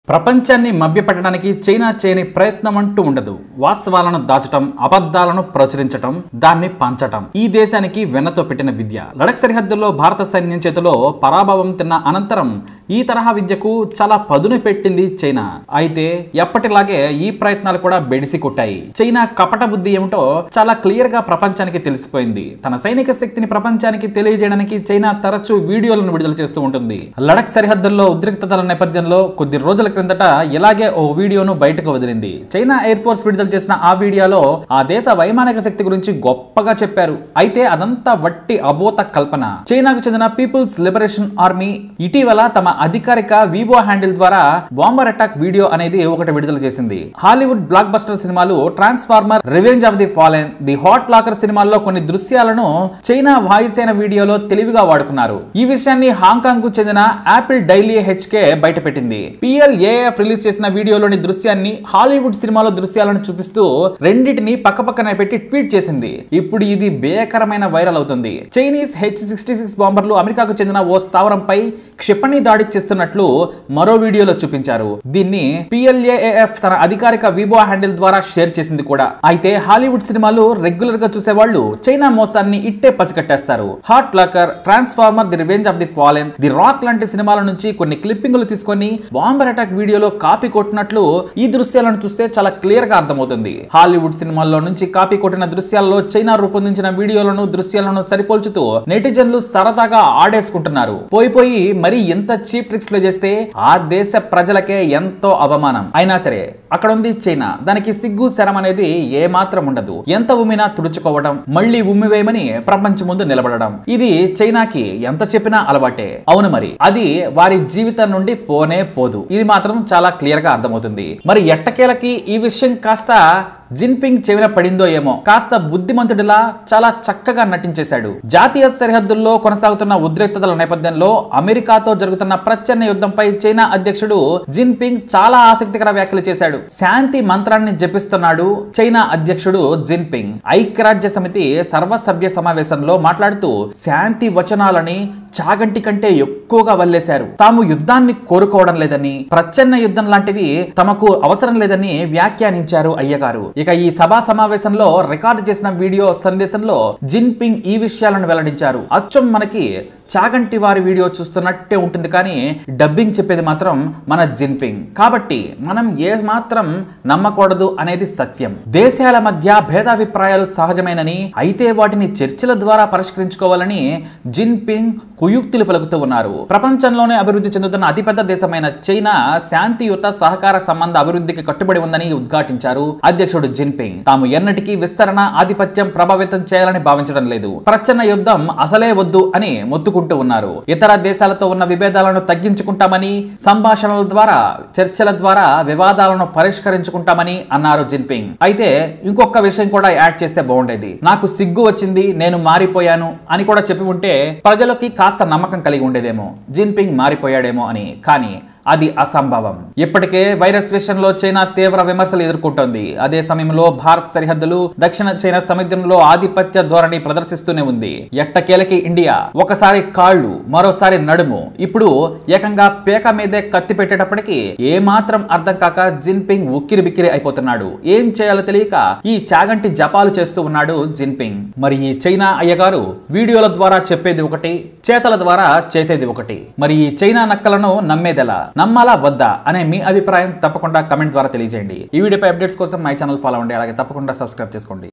ప్రపంచాన్ని మభ్యపెట్టడానికి చైనా చేయని ప్రయత్నం అంటూ ఉండదు వాస్తవాలను దాచటం అబద్ధాలను ప్రచురించటం దాన్ని పంచటం ఈ దేశానికి వెన్నతో పెట్టిన విద్య లడక్ సరిహద్దుల్లో భారత సైన్యం చేతిలో పరాభవం తిన్న అనంతరం ఈ తరహా విద్యకు చాలా పదును పెట్టింది చైనా అయితే ఎప్పటిలాగే ఈ ప్రయత్నాలు కూడా బెడిసి కొట్టాయి చైనా కపట బుద్ధి ఏమిటో చాలా క్లియర్ గా ప్రపంచానికి తెలిసిపోయింది తన సైనిక శక్తిని ప్రపంచానికి తెలియజేయడానికి చైనా తరచూ వీడియోలను విడుదల చేస్తూ ఉంటుంది లడక్ సరిహద్దుల్లో ఉద్రిక్తతల నేపథ్యంలో కొద్ది రోజుల క్రిందట ఇలాగే ఓ వీడియోను బయటకు వదిలింది చైనా ఎయిర్ ఫోర్స్ విడుదల చేసిన ఆ వీడియోలో ఆ దేశ వైమానిక శక్తి గురించి గొప్పగా చెప్పారు అయితే అదంతా వట్టి అబోత కల్పన చైనాకు చెందిన పీపుల్స్ లిబరేషన్ ఆర్మీ ఇటీవల తమ అధికారిక వివో హ్యాండిల్ ద్వారా బాంబర్ అటాక్ వీడియో అనేది ఒకటి విడుదల చేసింది హాలీవుడ్ బ్లాక్ బస్టర్ సినిమాలు Transformer Revenge of the Fallen The Hurt Locker సినిమాల్లో కొన్ని దృశ్యాలను చైనా వాయుసేన వీడియోలో తెలివిగా వాడుకున్నారు ఈ విషయాన్ని హాంకాంగ్ కు చెందిన యాపిల్ డైలీ హెచ్కే బయటపెట్టింది పిఎల్ఏఎఫ్ రిలీజ్ చేసిన వీడియోలోని దృశ్యాన్ని హాలీవుడ్ సినిమాలో దృశ్యాలను చూపిస్తూ రెండింటిని పక్కపక్కన పెట్టి ట్వీట్ చేసింది ఇప్పుడు ఇది భేకరమైన వైరల్ అవుతుంది చైనీస్ హెచ్ సిక్స్టీ సిక్స్ బాంబర్లు అమెరికాకు చెందిన ఓ స్థావరంపై క్షిపణి దాడి చేస్తున్నట్లు మరో వీడియోలో చూపించారు దీన్ని పిఎల్ఏఎఫ్ తన అధికారిక విబో హ్యాండిల్ ద్వారా షేర్ చేసింది కూడా అయితే హాలీవుడ్ సినిమాలు రెగ్యులర్ గా చూసేవాళ్ళు చైనా మోసాన్ని ఇట్టే పసిగట్టేస్తారు Hurt Locker Transformer The Revenge of the Fallen The Rock లాంటి సినిమాల నుంచి కొన్ని క్లిప్పింగ్లు తీసుకొని బాంబర్ అటాక్ వీడియోలో కాపీ కొట్టినట్లు ఈ దృశ్యాలను చూస్తే చాలా క్లియర్ గా అర్థమవుతుంది హాలీవుడ్ సినిమాల్లో నుంచి కాపీ కొట్టిన దృశ్యాల్లో చైనా రూపొందించిన వీడియోలను దృశ్యాలను సరిపోల్చుతూ నెటిజన్లు సరదాగా ఆడేసుకుంటున్నారు పోయి పోయి మరి ఎంత చీప్ ట్రిక్స్ ప్లే చేస్తే ఆ దేశ ప్రజలకే ఎంతో అవమానం అయినా సరే అక్కడ ఉంది చైనా దానికి సిగ్గు శరం అనేది ఏ మాత్రం ఉండదు ఎంత ఉమ్మినా తుడుచుకోవడం మళ్ళీ ఉమ్మివేయమని ప్రపంచం ముందు నిలబడడం ఇది చైనాకి ఎంత చెప్పినా అలవాటే అవును మరి అది వారి జీవితం నుండి పోనే పోదు ఇది మాత్రం చాలా క్లియర్ గా అర్థమవుతుంది మరి ఎట్టకేలకి ఈ విషయం కాస్త జిన్పింగ్ చెవిన పడిందో ఏమో కాస్త బుద్ధిమంతుడిలా చాలా చక్కగా నటించేశాడు జాతీయ సరిహద్దుల్లో కొనసాగుతున్న ఉద్రిక్తతల నేపథ్యంలో అమెరికాతో జరుగుతున్న ప్రచ్ఛన్న యుద్ధంపై చైనా అధ్యక్షుడు జిన్పింగ్ చాలా ఆసక్తికర వ్యాఖ్యలు చేశాడు శాంతి మంత్రాన్ని జపిస్తున్నాడు చైనా అధ్యక్షుడు జిన్పింగ్ ఐక్యరాజ్య సమితి సర్వసభ్య సమావేశంలో మాట్లాడుతూ శాంతి వచనాలని చాగంటి కంటే ఎక్కువగా వల్లేశారు తాము యుద్ధాన్ని కోరుకోవడం లేదని ప్రచ్ఛన్న యుద్ధం లాంటివి తమకు అవసరం లేదని వ్యాఖ్యానించారు అయ్యగారు ఇక ఈ సభా సమావేశంలో రికార్డు చేసిన వీడియో సందేశంలో జిన్పింగ్ ఈ విషయాలను వెల్లడించారు అచ్చం మనకి చాగంటి వారి వీడియో చూస్తున్నట్టే ఉంటుంది కానీ డబ్బింగ్ చెప్పేది మాత్రం మన జిన్పింగ్ కాబట్టి మనం ఏ మాత్రం నమ్మకూడదు అనేది సత్యం దేశాల మధ్య భేదాభిప్రాయాలు సహజమేనని అయితే వాటిని చర్చల ద్వారా పరిష్కరించుకోవాలని జిన్పింగ్ కుయుక్తులు పలుకుతూ ఉన్నారు ప్రపంచంలోనే అభివృద్ధి చెందుతున్న అతిపెద్ద దేశమైన చైనా శాంతియుత సహకార సంబంధ అభివృద్ధికి కట్టుబడి ఉందని ఉద్ఘాటించారు అధ్యక్షుడు జిన్పింగ్ తాము ఎన్నటికీ విస్తరణ ఆధిపత్యం ప్రభావితం చేయాలని భావించడం లేదు ప్రచ్ఛన్న యుద్ధం అసలే వద్దు అని మొత్తుకుంటూ ఉన్నారు ఇతర దేశాలతో ఉన్న విభేదాలను తగ్గించుకుంటామని సంభాషణల ద్వారా చర్చల ద్వారా వివాదాలను పరిష్కరించుకుంటామని అన్నారు జిన్పింగ్ అయితే ఇంకొక విషయం కూడా యాడ్ చేస్తే బాగుండేది నాకు సిగ్గు వచ్చింది నేను మారిపోయాను అని కూడా చెప్పి ఉంటే ప్రజలకి కాస్త నమ్మకం కలిగి ఉండేదేమో జిన్పింగ్ మారిపోయాడేమో అని కానీ అది అసంభవం ఇప్పటికే వైరస్ విషయంలో చైనా తీవ్ర విమర్శలు ఎదుర్కొంటోంది అదే సమయంలో భారత్ సరిహద్దులు దక్షిణ చైనా సముద్రంలో ఆధిపత్య ధోరణి ప్రదర్శిస్తూనే ఉంది ఎట్టకేలకి ఇండియా ఒకసారి కాళ్ళు మరోసారి నడుము ఇప్పుడు ఏకంగా పేక మీదే కత్తి పెట్టేటప్పటికి ఏ మాత్రం అర్థం కాక జిన్పింగ్ ఉక్కిరి బిక్కిరి అయిపోతున్నాడు ఏం చేయాలో తెలియక ఈ చాగంటి జపాలు చేస్తూ ఉన్నాడు జిన్పింగ్ మరి ఈ చైనా అయ్యగారు వీడియోల ద్వారా చెప్పేది ఒకటి చేతల ద్వారా చేసేది ఒకటి మరి ఈ చైనా నక్కలను నమ్మేదెలా నమ్మాలా వద్దా అనే మీ అభిప్రాయం తప్పకుండా కమెంట్ ద్వారా తెలియజేయండి ఈ వీడియోపై అప్డేట్స్ కోసం మై ఛానల్ ఫాలో అవ్వండి అలాగే తప్పకుండా సబ్స్క్రైబ్ చేసుకోండి